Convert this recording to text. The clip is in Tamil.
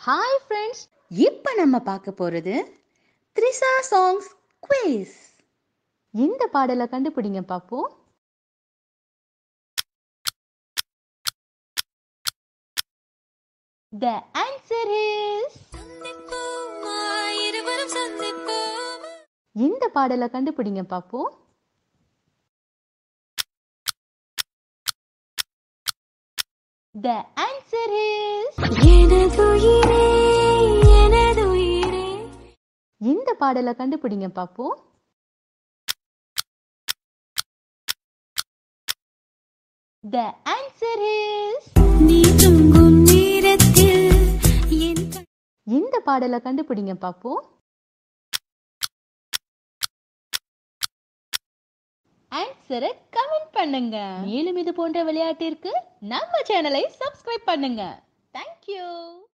ஹாய் ஃப்ரெண்ட்ஸ் இப்போ நம்ம பார்க்க போகிறது த்ரிஷா சாங்ஸ் குவிஸ் இந்த பாடலை கண்டுபிடிங்க பார்ப்போம் த ஆன்சர் இஸ் இந்த பாடலை கண்டுபிடிங்க பார்ப்போம் த ஆன்சர் இஸ் இந்த பாடலை கண்டுபிடிங்க பார்ப்போம் த ஆன்சர் இஸ் இந்த பாடலை கண்டுபிடிங்க பார்ப்போம் ஆன்சரை கமெண்ட் பண்ணுங்க மேலும் இது போன்ற விளையாட்டிற்கு நம்ம சேனலை சப்ஸ்கிரைப் பண்ணுங்க தேங்க்யூ